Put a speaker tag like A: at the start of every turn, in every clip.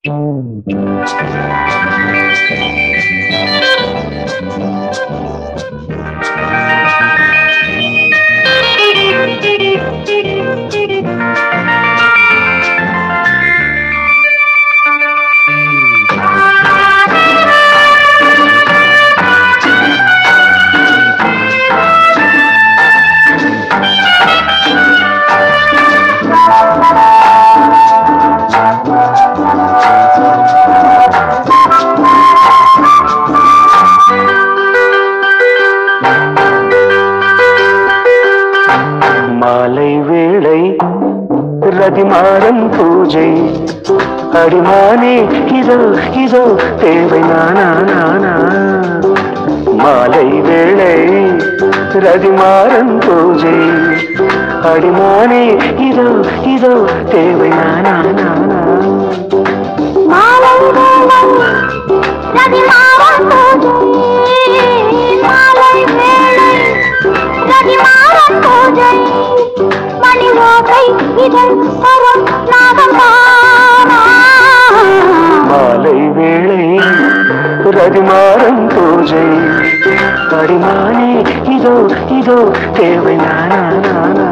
A: மாலை வேளை ரதிமாறன் பூஜை அடிமானே இதோ இதோ தேவை நானா நானா மாலை வேளை ரதிமாறன் பூஜை அடிமானே இதோ இதோ தேவை நானா நானா
B: மாலை வேளை ரவி மாறன் பூஜை மாலை வேளை ரவி மாறன் பூஜை மணி ஓசை இதழ் தரும் நாகம் தானா
A: மாலை வேளை ரதிமாறன் பூஜை அடிமானே இதோ இதோ தேவை நானா நானா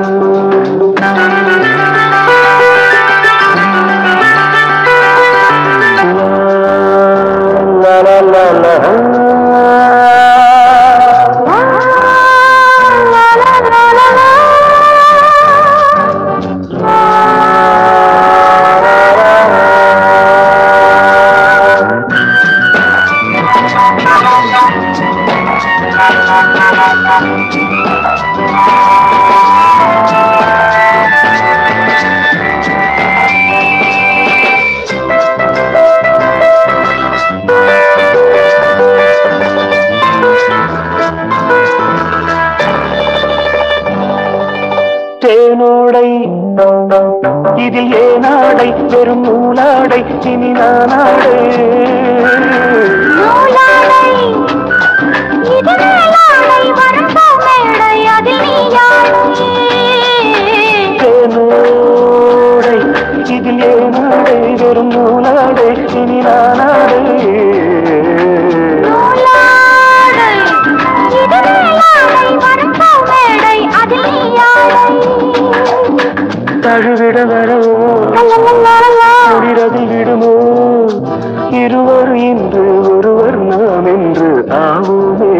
A: La la la la la.
B: லா, லா, லா, லா, லா, லா.
A: தேனோடை இதில் ஏனாடை வெறும் நூலாடை இனி நானாடை
B: நூலாடை, இது மேலாடை, வரம்போ மேடை, அதில் நீயாடை.
A: தேனோடை இதில் ஏனாடை வெறும் நூலாடை இனி நானாடை
B: நூலாடை, இது மேலாடை, வரம்போ மேடை, அதில் நீயாடை.
A: தழுவிட வரவோ
B: லலலலலலா.
A: முடிரதில் விடுமோ இருவர் இன்று ஒருவர் நாம் என்று ஆவுமே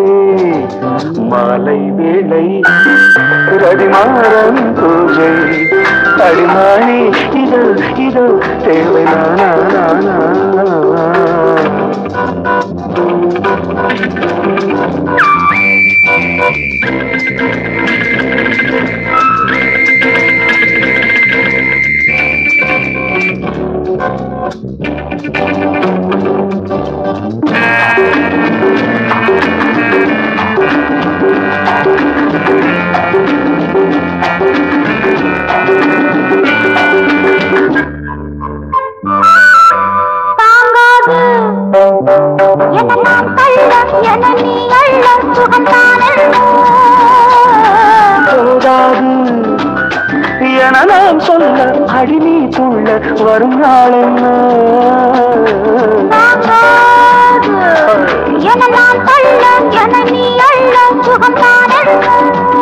A: மாலை வேளை ரதிமாறன் பூஜை அடிமானி இதோ இதோ தேவை நானா நானா
B: தாங்காது என நான் கள்ளம் என நீ அள்ளம் சுகம்தானல்லோ
A: போதாது என நான் சொல்ல அடி நீ துள்ள வரும் நாள் என்ன
B: தாங்காது என நான் கள்ளம் என நீ அள்ளம் சுகம்தானல்லோ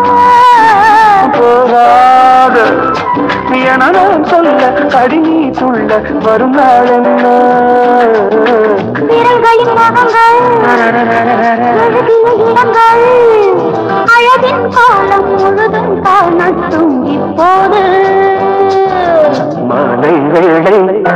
A: போராது என நான் சொல்ல அடி நீ துள்ள வரும் நாள் என்ன
B: விரல்களின் நகங்கள் எழுதிய இடங்கள் அழகின் காலம் முழுதும் காணட்டும் இப்போது
A: மாலை வேளை